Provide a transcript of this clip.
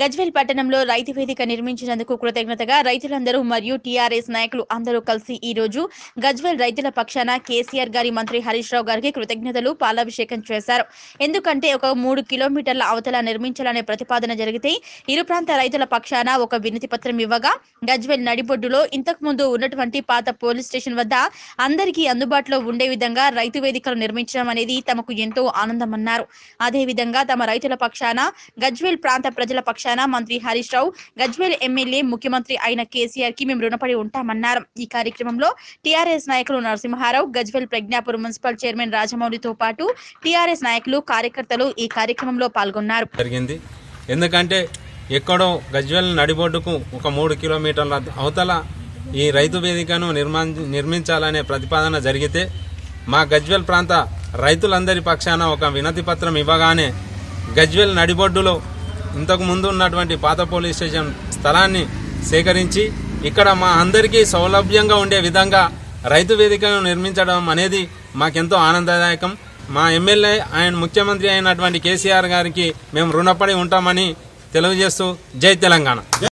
గజ్వేల్ పట్టణంలో రైతు వేదిక నిర్మించినందుకు కృతజ్ఞతగా రైతులందరూ మరియు టీఆర్ఎస్ నాయకులు అందరూ కలిసి ఈ రోజు గజ్వేల్ రైతుల పక్షాన కేసీఆర్ గారి మంత్రి హరీష్ రావు గారికి కృతజ్ఞతలు పాలాభిషేకం చేశారు ఎందుకంటే ఒక మూడు కిలోమీటర్ల అవతల నిర్మించాలనే ప్రతిపాదన జరిగితే ఇరు ప్రాంత రైతుల పక్షాన ఒక వినతి పత్రం ఇవ్వగా గజ్వేల్ నడిబొడ్డులో ఇంతకు ముందు ఉన్నటువంటి పాత పోలీస్ స్టేషన్ వద్ద అందరికీ అందుబాటులో ఉండే విధంగా రైతు వేదికలు నిర్మించడం అనేది తమకు ఎంతో ఆనందమన్నారు అదే విధంగా తమ రైతుల పక్షాన గజ్వేల్ ప్రాంత ప్రజల పక్షాన మంత్రి హరీష్ రావు గజ్వేల్ ఎమ్మెల్యే ముఖ్యమంత్రి అయిన కేసీఆర్ కి మేము రుణపడి ఉంటామన్నారు ఈ కార్యక్రమంలో టీఆర్ఎస్ నాయకులు నరసింహారావు గజ్వేల్ ప్రజ్ఞాపూర్ మున్సిపల్ చైర్మన్ రాజమౌళితో పాటు టీఆర్ఎస్ నాయకులు కార్యకర్తలు ఈ కార్యక్రమంలో పాల్గొన్నారు జరిగింది ఎందుకంటే ఎక్కడో గజ్వెల్ నడిబొడ్డుకు ఒక మూడు కిలోమీటర్ల అవతల ఈ రైతు వేదికను నిర్మా నిర్మించాలనే ప్రతిపాదన జరిగితే మా గజ్వెల్ ప్రాంత రైతులందరి పక్షాన ఒక వినతి పత్రం ఇవ్వగానే గజ్వెల్ నడిబొడ్డులో ఇంతకు ముందు ఉన్నటువంటి పాత పోలీస్ స్టేషన్ స్థలాన్ని సేకరించి ఇక్కడ మా అందరికీ సౌలభ్యంగా ఉండే విధంగా రైతు వేదికను నిర్మించడం అనేది మాకెంతో ఆనందదాయకం మా ఎమ్మెల్యే ఆయన ముఖ్యమంత్రి అయినటువంటి కేసీఆర్ గారికి మేము రుణపడి ఉంటామని తెలియజేస్తూ జై తెలంగాణ